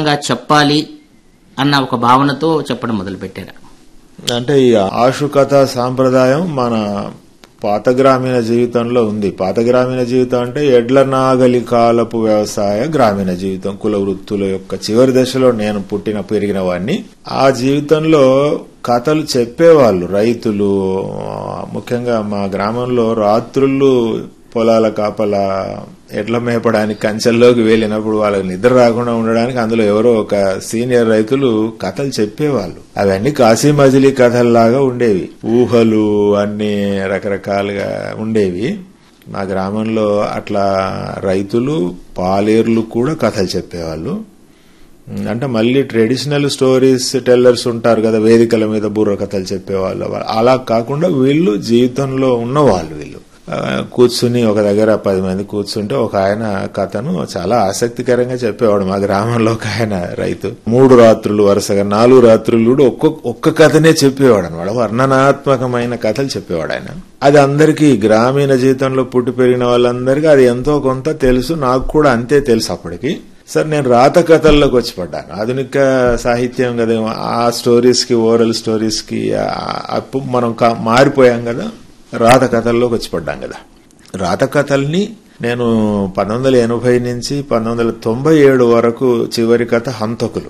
విధంగా చెప్పాలి అన్న ఒక భావనతో చెప్పడం మొదలుపెట్టారు అంటే ఈ ఆశు కథ సాంప్రదాయం మన పాత గ్రామీణ జీవితంలో ఉంది పాత గ్రామీణ జీవితం అంటే ఎడ్ల నాగలి కాలపు వ్యవసాయ గ్రామీణ జీవితం కుల వృత్తుల యొక్క చివరి దశలో నేను పుట్టిన పెరిగిన వాడిని ఆ జీవితంలో కథలు చెప్పేవాళ్ళు రైతులు ముఖ్యంగా మా గ్రామంలో రాత్రుళ్ళు పొలాల కాపల ఎడ్ల మేపడానికి కంచెల్లోకి వెళ్ళినప్పుడు వాళ్ళకి నిద్ర రాకుండా ఉండడానికి అందులో ఎవరో ఒక సీనియర్ రైతులు కథలు చెప్పేవాళ్ళు అవన్నీ కాశీ మజిలీ కథల్లాగా ఉండేవి ఊహలు అన్ని రకరకాలుగా ఉండేవి మా గ్రామంలో అట్లా రైతులు పాలేర్లు కూడా కథలు చెప్పేవాళ్ళు అంటే మళ్ళీ ట్రెడిషనల్ స్టోరీస్ టెల్లర్స్ ఉంటారు కదా వేదికల మీద బుర్ర కథలు చెప్పేవాళ్ళు అలా కాకుండా వీళ్ళు జీవితంలో ఉన్నవాళ్ళు వీళ్ళు ఆ, కూర్చుని ఒక దగ్గర పది మంది కూర్చుంటే ఒక ఆయన కథను చాలా ఆసక్తికరంగా చెప్పేవాడు మా గ్రామంలో ఒక ఆయన రైతు మూడు రాత్రులు వరుసగా నాలుగు రాత్రులు కూడా ఒక్కొక్క ఒక్క కథనే చెప్పేవాడు అనమాట వర్ణనాత్మకమైన కథలు చెప్పేవాడు ఆయన అది అందరికీ గ్రామీణ జీవితంలో పుట్టి పెరిగిన వాళ్ళందరికీ అది ఎంతో కొంత తెలుసు నాకు కూడా అంతే తెలుసు అప్పటికి సార్ నేను రాత కథల్లోకి వచ్చి పడ్డాను ఆధునిక సాహిత్యం కదా ఆ స్టోరీస్ కి ఓరల్ స్టోరీస్ కి ఆ- అప్పుడు మనం కా- మారిపోయాం కదా రాత కథల్లోకి వచ్చి పడ్డాం కదా రాత కథల్ని నేను పంతొమ్మిది వందల ఎనభై నుంచి పంతొమ్మిది వందల తొంభై ఏడు వరకు చివరి కథ హంతకులు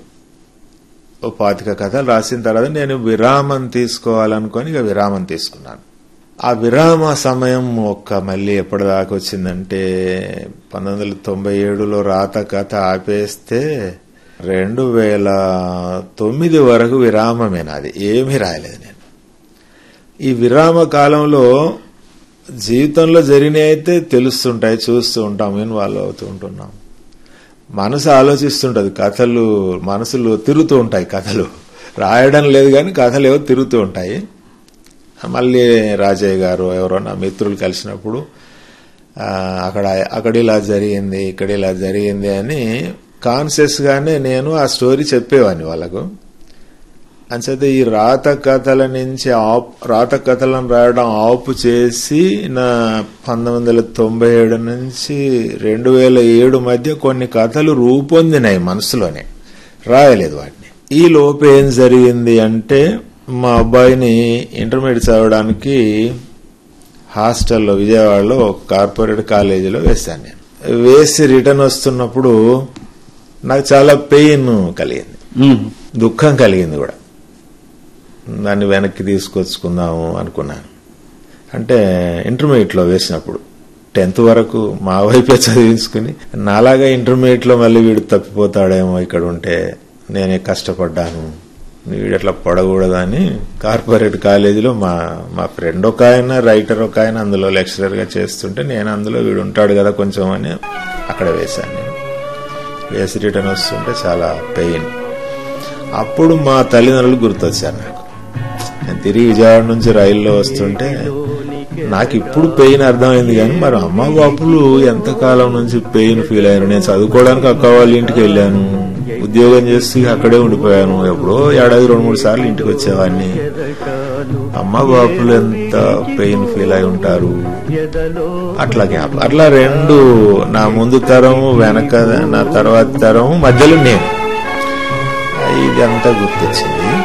ఓ పాతిక కథలు రాసిన తర్వాత నేను విరామం తీసుకోవాలనుకొని ఇక విరామం తీసుకున్నాను ఆ విరామ సమయం ఒక్క మళ్ళీ ఎప్పటిదాకా వచ్చిందంటే పంతొమ్మిది వందల తొంభై ఏడులో రాత కథ ఆపేస్తే రెండు వేల తొమ్మిది వరకు విరామమే నాది ఏమీ రాయలేదు నేను ఈ విరామ కాలంలో జీవితంలో జరిగినవి అయితే తెలుస్తుంటాయి చూస్తూ ఉంటాం ఇన్వాల్వ్ అవుతూ ఉంటున్నాం మనసు ఆలోచిస్తుంటది కథలు మనసులు తిరుగుతూ ఉంటాయి కథలు రాయడం లేదు కానీ కథలు ఏవో తిరుగుతూ ఉంటాయి మళ్ళీ రాజయ్య గారు ఎవరో నా మిత్రులు కలిసినప్పుడు ఆ, అక్కడ అక్కడ ఇలా జరిగింది ఇక్కడ ఇలా జరిగింది అని కాన్షియస్ గానే నేను ఆ స్టోరీ చెప్పేవాడిని వాళ్ళకు అంచేత ఈ రాత కథల నుంచి ఆప్ రాత కథలను రాయడం ఆపు చేసి నా పంతొమ్మిది వందల తొంభై ఏడు నుంచి రెండు వేల ఏడు మధ్య కొన్ని కథలు రూపొందినాయి మనసులోనే రాయలేదు వాటిని ఈ లోపు ఏం జరిగింది అంటే మా అబ్బాయిని ఇంటర్మీడియట్ చదవడానికి హాస్టల్లో విజయవాడలో ఒక కార్పొరేట్ కాలేజీలో వేశాను నేను వేసి రిటర్న్ వస్తున్నప్పుడు నాకు చాలా పెయిన్ కలిగింది ఉమ్. దుఃఖం కలిగింది కూడా దాన్ని వెనక్కి తీసుకొచ్చుకుందాము అనుకున్నాను అంటే ఇంటర్మీడియట్లో వేసినప్పుడు టెన్త్ వరకు మా వైపే చదివించుకుని నాలాగా ఇంటర్మీడియట్లో మళ్ళీ వీడు తప్పిపోతాడేమో ఇక్కడ ఉంటే నేనే కష్టపడ్డాను వీడు అట్లా పడకూడదని కార్పొరేట్ కాలేజీలో మా మా ఫ్రెండ్ ఒక ఆయన రైటర్ ఒక ఆయన అందులో లెక్చరర్ గా చేస్తుంటే నేను అందులో వీడు ఉంటాడు కదా కొంచెం అని అక్కడ వేశాను నేను వేసి రిటర్న్ వస్తుంటే చాలా పెయిన్ అప్పుడు మా తల్లిదండ్రులు గుర్తొచ్చారు నాకు నేను తిరిగి విజయవాడ నుంచి రైల్లో వస్తుంటే నాకు ఇప్పుడు పెయిన్ అర్థమైంది కానీ మరి అమ్మ బాపులు ఎంతకాలం నుంచి పెయిన్ ఫీల్ అయ్యాను నేను చదువుకోవడానికి అక్క వాళ్ళ ఇంటికి వెళ్ళాను ఉద్యోగం చేసి అక్కడే ఉండిపోయాను ఎప్పుడో ఏడాది రెండు మూడు సార్లు ఇంటికి వచ్చేవాడిని అమ్మ బాపులు ఎంత పెయిన్ ఫీల్ అయి ఉంటారు అట్లా జ్ఞాపకం అట్లా రెండు నా ముందు తరం వెనక నా తర్వాత తరం మధ్యలో నేను ఇది అంతా గుర్తొచ్చింది